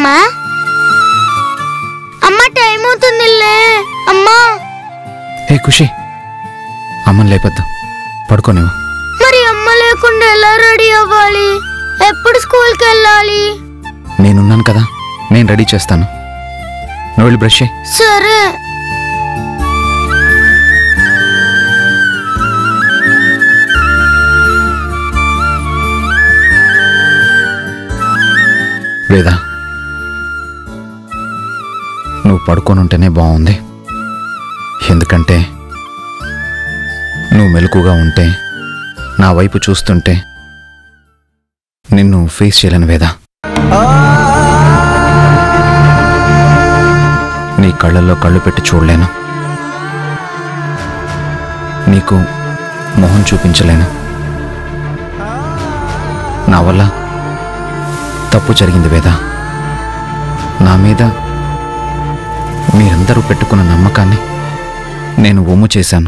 అమ్మా అమ్మ టైం అవుతుందిలే అమ్మా ఏ ఖుషి అమ్మని లేపొద్దు పడుకోనివ్వు మరి అమ్మ లేకుండా ఎలా రెడీ అవ్వాలి ఎప్పుడు స్కూల్కి వెళ్ళాలి నేనున్నాను కదా నేను రెడీ చేస్తాను నువ్వు వెళ్ళి బ్రష్ చేయి సరే వేదా నువ్వు పడుకొని ఉంటేనే బాగుంది ఎందుకంటే నువ్వు మెలకుగా ఉంటే నా వైపు చూస్తుంటే నిన్ను ఫేస్ చేయలేను వేదా నీ కళ్ళల్లో కళ్ళు పెట్టి చూడలేను నీకు మొహం చూపించలేను నా వల్ల తప్పు జరిగింది వేదా నా మీద మీరందరూ పెట్టుకున్న నమ్మకాన్ని నేను ఒమ్ము చేశాను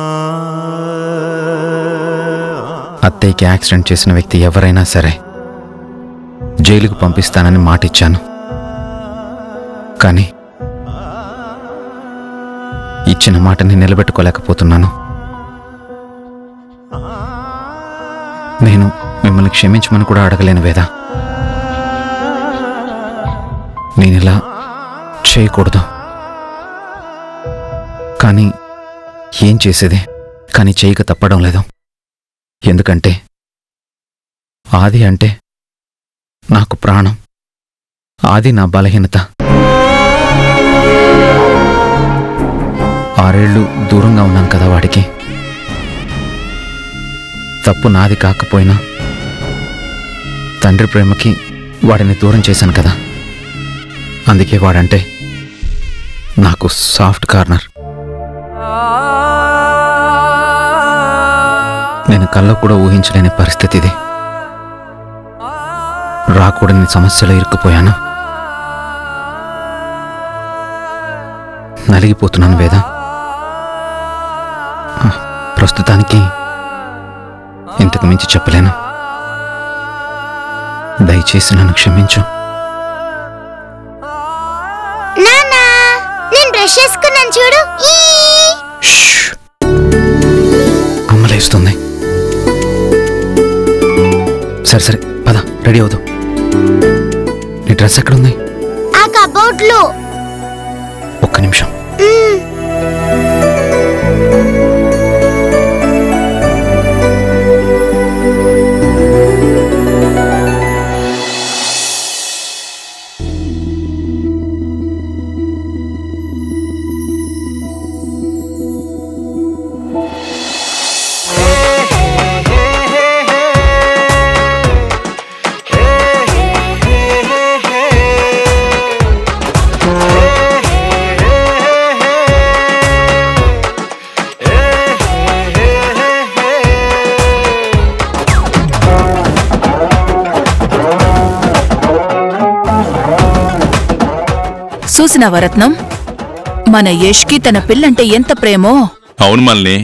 అత్తయ్యకి యాక్సిడెంట్ చేసిన వ్యక్తి ఎవరైనా సరే జైలుకు పంపిస్తానని మాటిచ్చాను కానీ ఇచ్చిన మాటని నిలబెట్టుకోలేకపోతున్నాను నేను మిమ్మల్ని క్షమించమని కూడా అడగలేను వేదా నేను ఇలా చేయకూడదు కానీ ఏం చేసేది కానీ చేయక తప్పడం లేదు ఎందుకంటే ఆది అంటే నాకు ప్రాణం ఆది నా బలహీనత ఆరేళ్లు దూరంగా ఉన్నాను కదా వాడికి తప్పు నాది కాకపోయినా తండ్రి ప్రేమకి వాడిని దూరం చేశాను కదా అందుకే వాడంటే నాకు సాఫ్ట్ కార్నర్ నేను కల్లో కూడా ఊహించలేని పరిస్థితి ఇది రాకూడని సమస్యలో ఇరుక్కుపోయాను నలిగిపోతున్నాను వేద ప్రస్తుతానికి ఇంతకు మించి చెప్పలేను దయచేసి నన్ను క్షమించు నానా నేను బ్రష్ చేసుకున్నాను చూడు ఈ షష్. అమ్మ లేస్తుంది సరే సరే పద రెడీ అవుదు నీ డ్రెస్ ఎక్కడుంది ఆ కబోర్డ్ లో ఒక్క నిమిషం చూసినావా రత్నం మన యష్కి తన పిల్లంటే ఎంత ప్రేమో అవును మల్ని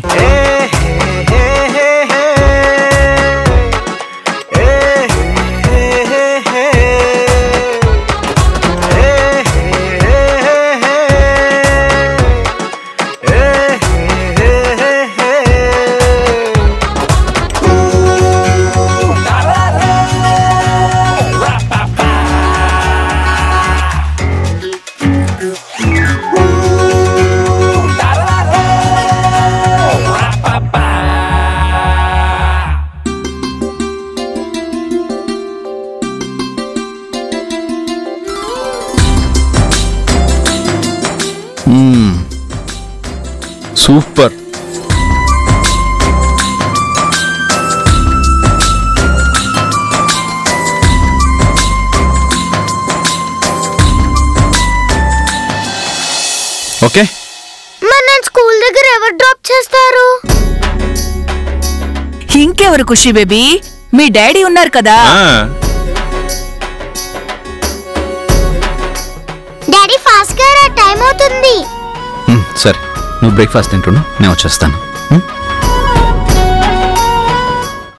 మ్మ్. సూపర్ ఓకే మరి నేను స్కూల్ దగ్గర ఎవరు డ్రాప్ చేస్తారు ఇంకెవరు ఖుషి బేబీ మీ డాడీ ఉన్నారు కదా ఆ, డాడీ ఫాస్ట్ గా రా టైం అవుతుంది మ్మ్, సరే నువ్వు బ్రేక్ఫాస్ట్ తింటున్నావు నేను వచ్చేస్తాను